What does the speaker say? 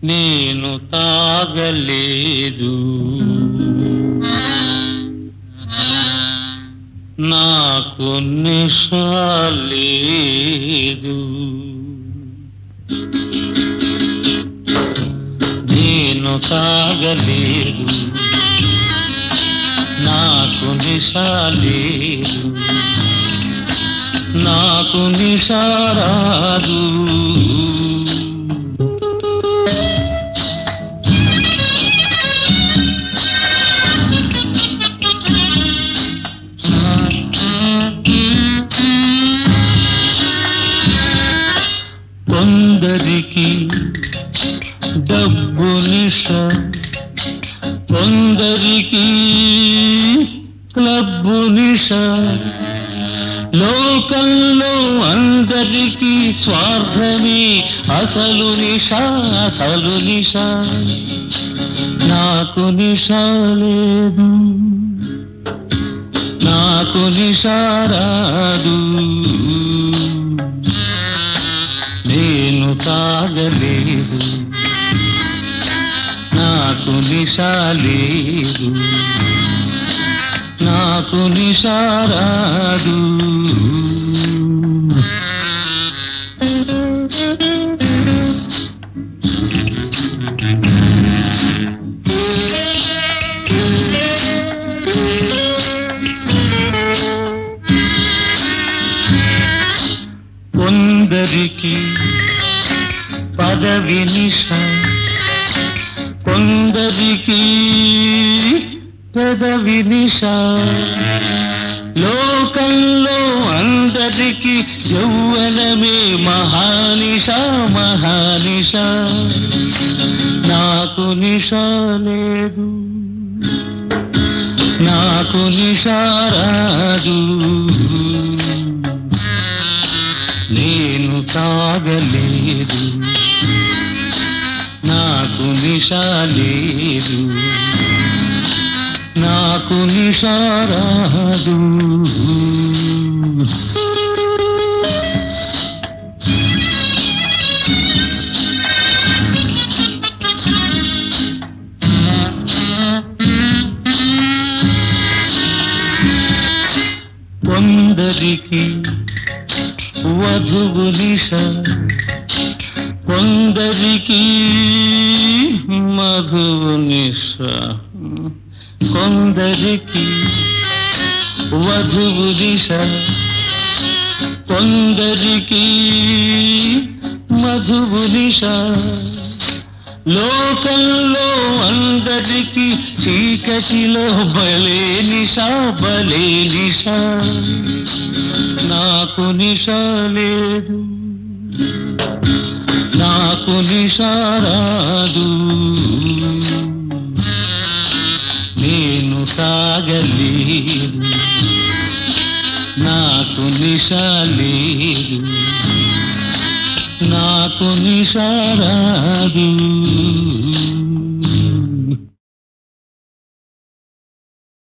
నేను తాగలేదు నాకు నిషాలేదు నేను తాగలేదు నాకు నిషాలేదు నాకు నిషారాదు కొందరికి డబ్బు నిష కొందరికి క్లబ్బు నిష లోకంలో అందరికీ స్వార్థమే అసలు నిష అసలు నిష నాకు నిష లేదు నాకు నిషారాదు నేను తాగలేదు నాకు నిషాలేదు నాకు నిషారాదు కొందరికి పదవి నిష కొందరికి పెదవి నిష లోకంలో అందరికి యౌవనమే మహానిష మహానిష నాకు నిష లేదు నాకు నిషారాదు నేను తాగలేదు నాకు నిషాలేదు నాకు నిషారాదు కొందరికి వధువు నిష కొందరికి మధువు నిష కొందరికి వధువు దిశ కొందరికి మధువు నిష లోకంలో అందరికి చీకటిలో బలే నిష బలే నిష నాకు నిష లేదు నాకు నిషారాదు నేను సాగలేదు నాకు నిషాలేదు నాకు నిషారాదు